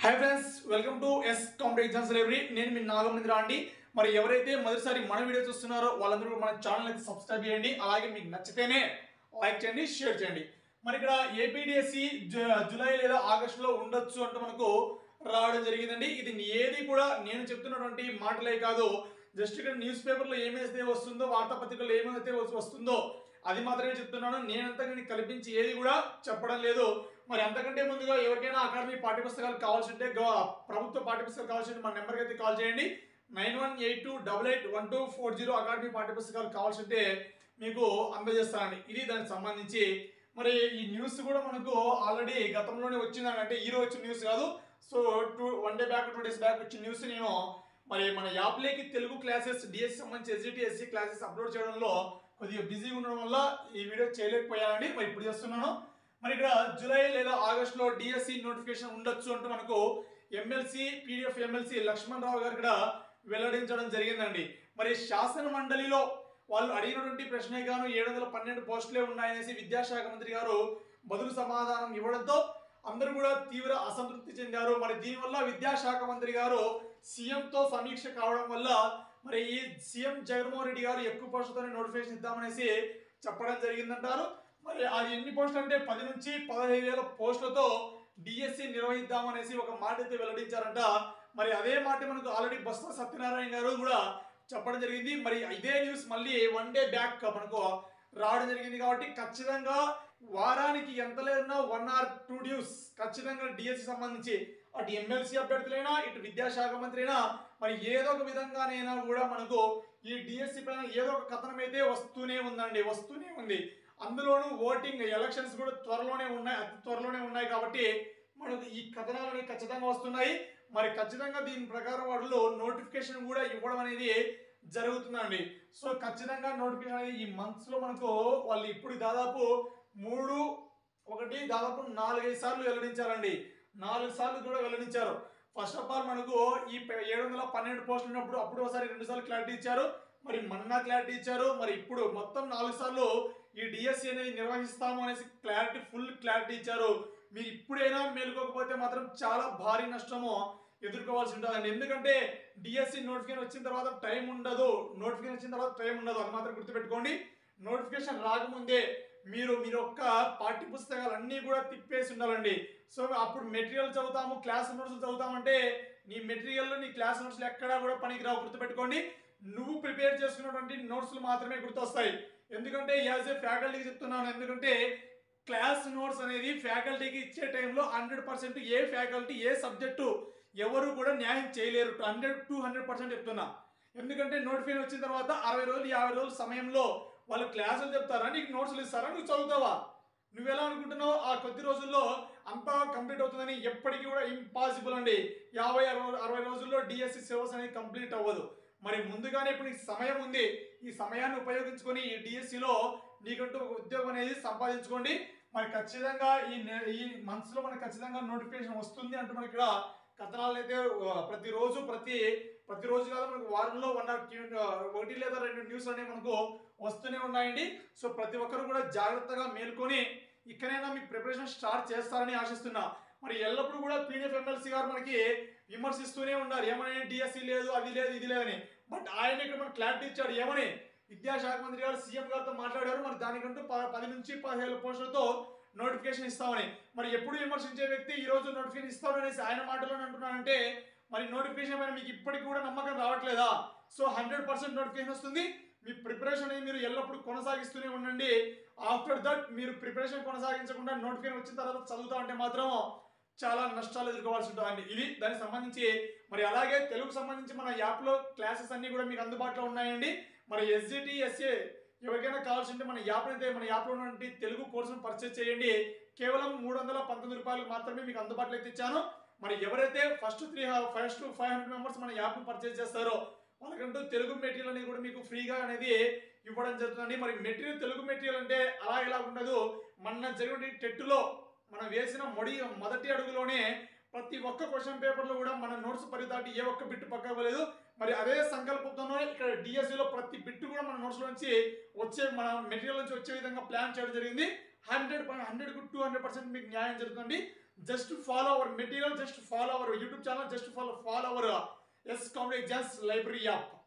hi friends welcome to S competitive exams library నేను మీ నాగమేంద్ర అండి మరి ఎవరైతే మొదటిసారి మన వీడియో చూస్తున్నారో వాళ్ళందరూ కూడా మన ఛానల్ అయితే సబ్స్క్రైబ్ చేయండి అలాగే మీకు నచ్చితేనే లైక్ చేయండి షేర్ చేయండి మరి ఇక్కడ ఏపీడిఎస్సి జూలై లేదా ఆగస్టులో ఉండొచ్చు అంటూ మనకు రావడం జరిగిందండి ఇది ఏది కూడా నేను చెప్తున్నటువంటి మాటలే కాదు జస్ట్ ఇక్కడ న్యూస్ పేపర్లో ఏమైతే వస్తుందో వార్తాపత్రికల్లో ఏమైతే వస్తుందో అది మాత్రమే చెప్తున్నాను నేనంతా నేను కల్పించి ఏది కూడా చెప్పడం లేదు మరి అంతకంటే ముందుగా ఎవరికైనా అకాడమీ పాఠ్యపుస్తకాలు కావాల్సి ఉంటే గవ- ప్రభుత్వ పాఠ్యపుస్తకాలు కావాల్సి ఉంటే మన నెంబర్కి అయితే కాల్ చేయండి nine one eight two double eight one two four zero academy పాఠ్యపుస్తకాలు కావాల్సి ఉంటే మీకు అందజేస్తానండి ఇది దానికి సంబంధించి మరి ఈ న్యూస్ కూడా మనకు ఆల్రెడీ గతంలోనే వచ్చిందని అంటే ఈ రోజు వచ్చిన న్యూస్ కాదు so two one day back two days back వచ్చిన న్యూస్ నేను మరి మన యాప్లేకి తెలుగు క్లాసెస్ డిఎస్సి సంబంధించి ఎస్జిటి ఎస్సీ క్లాసెస్ అప్లోడ్ చేయడంలో కొద్దిగా బిజీగా ఉండడం వల్ల ఈ వీడియో చేయలేకపోయానండి మరి ఇప్పుడు చేస్తున్నాను మరి ఇక్కడ జూలై లేదా ఆగస్టులో డిఎస్సి నోటిఫికేషన్ ఉండొచ్చు అంటూ మనకు MLC PDF MLC Lakshman Rao garu ఇక్కడ వెల్లడించడం జరిగిందండి మరి శాసన మండలిలో వాళ్ళు అడిగినటువంటి ప్రశ్నే గాను ఏడు వందల పన్నెండు పోస్టులే ఉన్నాయనేసి విద్యాశాఖ మంత్రి గారు బదులు సమాధానం ఇవ్వడంతో అందరూ కూడా తీవ్ర అసంతృప్తి చెందారు మరి దీనివల్ల విద్యాశాఖ మంత్రి గారు సీఎంతో సమీక్ష కావడం వల్ల మరి ఈ సీఎం జగన్మోహన్ రెడ్డి గారు ఎక్కువ పోస్టులతోనే నోటిఫికేషన్ ఇద్దామనేసి చెప్పడం జరిగిందంటారు మరి అది ఎన్ని పోస్టులు అంటే పది నుంచి పదహైదు వేల పోస్టులతో డిఎస్సి నిర్వహిద్దామనేసి ఒక మాట అయితే వెల్లడించారంట మరి అదే మాట మనకు ఆల్రెడీ బొత్స సత్యనారాయణ గారు కూడా చెప్పడం జరిగింది మరి ఇదే న్యూస్ మళ్ళీ వన్ డే బ్యాక్ మనకు రావడం జరిగింది కాబట్టి ఖచ్చితంగా వారానికి ఎంత లేదన్నా వన్ ఆర్ టూ డ్యూస్ ఖచ్చితంగా డిఎస్సి సంబంధించి అటు ఎమ్మెల్సీ అభ్యర్థులైనా ఇటు విద్యాశాఖ మంత్రి అయినా మరి ఏదో ఒక విధంగానైనా కూడా మనకు ఈ డిఎస్సి పైన ఏదో ఒక కథనం అయితే వస్తూనే ఉందండి వస్తూనే ఉంది అందులోనూ ఓటింగ్ ఎలక్షన్స్ కూడా త్వరలోనే ఉన్నాయి అతి త్వరలోనే ఉన్నాయి కాబట్టి మనకు ఈ కథనాలు అనేవి ఖచ్చితంగా వస్తున్నాయి మరి ఖచ్చితంగా దీని ప్రకారం వాళ్ళు నోటిఫికేషన్ కూడా ఇవ్వడం అనేది జరుగుతుందండి సో ఖచ్చితంగా నోటిఫికేషన్ అనేది ఈ మంత్స్ లో మనకు వాళ్ళు ఇప్పుడు దాదాపు మూడు ఒకటి దాదాపు నాలుగైదు సార్లు వెల్లడించారండి నాలుగు సార్లు కూడా వెల్లడించారు ఫస్ట్ ఆఫ్ ఆల్ మనకు ఈ ప- ఏడు వందల పన్నెండు పోస్టులు ఉన్నప్పుడు అప్పుడు ఒకసారి రెండు సార్లు క్లారిటీ ఇచ్చారు మరి మొన్న క్లారిటీ ఇచ్చారు మరి ఇప్పుడు మొత్తం నాలుగు సార్లు ఈ డిఎస్సి అనేది నిర్వహిస్తాము అనేసి క్లారిటీ ఫుల్ క్లారిటీ ఇచ్చారు మీరు ఇప్పుడైనా మేలుకోకపోతే మాత్రం చాలా భారీ నష్టము ఎదుర్కోవాల్సి ఉంటుందండి ఎందుకంటే డిఎస్సి నోటిఫికేషన్ వచ్చిన తర్వాత టైం ఉండదు నోటిఫికేషన్ వచ్చిన తర్వాత టైం ఉండదు అది మాత్రం గుర్తుపెట్టుకోండి నోటిఫికేషన్ రాకముందే మీరు మీరు ఒక్క పాఠ్య పుస్తకాలు అన్నీ కూడా తిప్పేసి ఉండాలండి సో అప్పుడు మెటీరియల్ చదువుతాము క్లాస్ నోట్స్ చదువుతామంటే నీ మెటీరియల్ నీ క్లాస్ నోట్స్లు ఎక్కడా కూడా పనికి రావు గుర్తుపెట్టుకోండి నువ్వు ప్రిపేర్ చేసుకున్నటువంటి నోట్స్లు మాత్రమే గుర్తొస్తాయి ఎందుకంటే యాజ్ ఏ ఫ్యాకల్టీకి చెప్తున్నాను ఎందుకంటే క్లాస్ నోట్స్ అనేది ఫ్యాకల్టీకి ఇచ్చే టైంలో హండ్రెడ్ పర్సెంట్ ఏ ఫ్యాకల్టీ ఏ సబ్జెక్టు ఎవరు కూడా న్యాయం చేయలేరు హండ్రెడ్ టూ హండ్రెడ్ పర్సెంట్ చెప్తున్నా ఎందుకంటే నోటిఫికేషన్ వచ్చిన తర్వాత అరవై రోజులు యాభై రోజుల సమయంలో వాళ్ళు క్లాసులు చెప్తారా నీకు నోట్స్లు ఇస్తారా నువ్వు చదువుతావా నువ్వెలా అనుకుంటున్నావు ఆ కొద్ది రోజుల్లో అంతా కంప్లీట్ అవుతుందని ఎప్పటికీ కూడా ఇంపాసిబుల్ అండి యాభై అరవై అరవై రోజుల్లో డిఎస్సి సిలబస్ అనేది కంప్లీట్ అవ్వదు మరి ముందుగానే ఇప్పుడు నీకు సమయం ఉంది ఈ సమయాన్ని ఉపయోగించుకొని ఈ డిఎస్సిలో నీకంటూ ఒక ఉద్యోగం అనేది సంపాదించుకోండి మరి ఖచ్చితంగా ఈ నె- ఈ మంత్స్లో మనకి ఖచ్చితంగా నోటిఫికేషన్ వస్తుంది అంటూ మనకి ఇక్కడ కథనాలు అయితే ఆ, ప్రతిరోజు ప్రతి ప్రతిరోజు కాదు మనకు వారంలో వన్ ఆర్ ఒకటి లేదా రెండు న్యూస్ అనేవి మనకు వస్తూనే ఉన్నాయండి సో ప్రతి ఒక్కరు కూడా జాగ్రత్తగా మేల్కొని ఇక్కడైనా మీ ప్రిపరేషన్ స్టార్ట్ చేస్తారని ఆశిస్తున్నా మరి ఎల్లప్పుడూ కూడా పీడిఎఫ్ ఎమ్మెల్సీ గారు మనకి విమర్శిస్తూనే ఉన్నారు ఏమని డిఎస్సి లేదు అది లేదు ఇది లేదని బట్ ఆయన ఇక్కడ మనకు క్లారిటీ ఇచ్చాడు ఏమని విద్యాశాఖ మంత్రి గారు సీఎం గారితో మాట్లాడారు మరి దానికంటూ ప- పది నుంచి పదిహేను పోస్టులతో నోటిఫికేషన్ ఇస్తామని మరి ఎప్పుడు విమర్శించే వ్యక్తి ఈ రోజు నోటిఫికేషన్ ఇస్తామనేసి ఆయన మాటలోనే అంటున్నానంటే మరి నోటిఫికేషన్ పైన మీకు ఇప్పటికి కూడా నమ్మకం రావట్లేదా సో హండ్రెడ్ పర్సెంట్ నోటిఫికేషన్ వస్తుంది మీ ప్రిపరేషన్ అనేది మీరు ఎల్లప్పుడూ కొనసాగిస్తూనే ఉండండి ఆఫ్టర్ దట్ మీరు ప్రిపరేషన్ కొనసాగించకుండా నోటిఫికేషన్ వచ్చిన తర్వాత చదువుతా అంటే మాత్రం చాలా నష్టాలు ఎదుర్కోవాల్సి ఉంటుందండి ఇది దానికి సంబంధించి మరి అలాగే తెలుగుకు సంబంధించి మన యాప్లో క్లాసెస్ అన్ని కూడా మీకు అందుబాటులో ఉన్నాయండి మరి ఎస్జిటి ఎస్ఏ ఎవరికైనా కావాల్సి ఉంటే మన యాప్ అయితే మన యాప్లో ఉన్నటువంటి తెలుగు కోర్సును పర్చేస్ చేయండి కేవలం మూడు వందల పంతొమ్మిది రూపాయలు మాత్రమే మీకు అందుబాటులో అయితే ఇచ్చాను మరి ఎవరైతే first three first five hundred members మన యాప్ను పర్చేస్ చేస్తారో వాళ్ళకంటూ తెలుగు మెటీరియల్ అనేది కూడా మీకు ఫ్రీగా అనేది ఇవ్వడం జరుగుతుంది మరి మెటీరియల్ తెలుగు మెటీరియల్ అంటే అలా ఇలా ఉండదు మన జరిగిన టెట్టులో మనం వేసిన మొడి మొదటి అడుగులోనే ప్రతి ఒక్క క్వశ్చన్ పేపర్లో కూడా మన నోట్స్ పరిదాటి ఏ ఒక్క బిట్టు పక్క ఇవ్వలేదు మరి అదే సంకల్పంతోనే ఇక్కడ డిఎస్సిలో ప్రతి బిట్టు కూడా మన నోట్స్ నుంచి వచ్చే మన మెటీరియల్ నుంచి వచ్చే విధంగా ప్లాన్ చేయడం జరిగింది హండ్రెడ్ హండ్రెడ్ కు టూ హండ్రెడ్ పర్సెంట్ మీకు న్యాయం జరుగుతుంది just follow our material just follow our YouTube channel just follow follow our S competitive exams library app